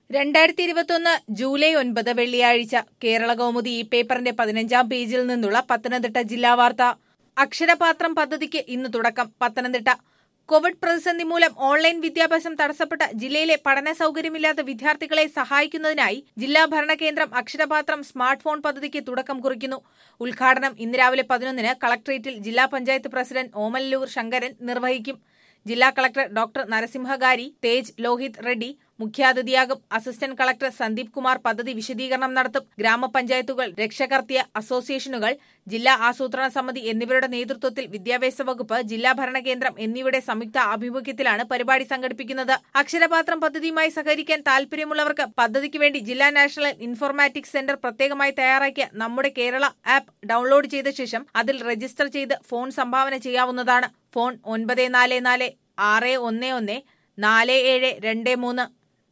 രണ്ടായിരത്തി ഇരുപത്തൊന്ന് ജൂലൈ ഒൻപത് വെള്ളിയാഴ്ച കേരള കൗമുദി ഈ പേപ്പറിന്റെ പതിനഞ്ചാം പേജിൽ നിന്നുള്ള പത്തനംതിട്ട ജില്ലാ വാർത്ത അക്ഷരപാത്രം പദ്ധതിക്ക് ഇന്ന് തുടക്കം പത്തനംതിട്ട കോവിഡ് പ്രതിസന്ധി മൂലം ഓൺലൈൻ വിദ്യാഭ്യാസം തടസ്സപ്പെട്ട ജില്ലയിലെ പഠന സൗകര്യമില്ലാത്ത വിദ്യാർത്ഥികളെ സഹായിക്കുന്നതിനായി ജില്ലാ ഭരണകേന്ദ്രം അക്ഷരപാത്രം സ്മാർട്ട് ഫോൺ പദ്ധതിക്ക് തുടക്കം കുറിക്കുന്നു ഉദ്ഘാടനം ഇന്ന് രാവിലെ പതിനൊന്നിന് കളക്ടറേറ്റിൽ ജില്ലാ പഞ്ചായത്ത് പ്രസിഡന്റ് ഓമല്ലൂർ ശങ്കരൻ നിർവഹിക്കും ജില്ലാ കളക്ടർ ഡോക്ടർ നരസിംഹകാരി തേജ് ലോഹിത് റെഡ്ഡി മുഖ്യാതിഥിയാകും അസിസ്റ്റന്റ് കളക്ടർ സന്ദീപ് കുമാർ പദ്ധതി വിശദീകരണം നടത്തും ഗ്രാമപഞ്ചായത്തുകൾ രക്ഷകർത്തിയ അസോസിയേഷനുകൾ ജില്ലാ ആസൂത്രണ സമിതി എന്നിവരുടെ നേതൃത്വത്തിൽ വിദ്യാഭ്യാസ വകുപ്പ് ജില്ലാ ഭരണകേന്ദ്രം എന്നിവയുടെ സംയുക്ത ആഭിമുഖ്യത്തിലാണ് പരിപാടി സംഘടിപ്പിക്കുന്നത് അക്ഷരപാത്രം പദ്ധതിയുമായി സഹകരിക്കാൻ താൽപര്യമുള്ളവർക്ക് പദ്ധതിക്ക് വേണ്ടി ജില്ലാ നാഷണൽ ഇൻഫോർമാറ്റിക്സ് സെന്റർ പ്രത്യേകമായി തയ്യാറാക്കിയ നമ്മുടെ കേരള ആപ്പ് ഡൌൺലോഡ് ചെയ്ത ശേഷം അതിൽ രജിസ്റ്റർ ചെയ്ത് ഫോൺ സംഭാവന ചെയ്യാവുന്നതാണ് ഫോൺ ഒൻപത് നാല് നാല് ആറ് ഒന്ന് ഒന്ന് നാല് ഏഴ് രണ്ട് മൂന്ന്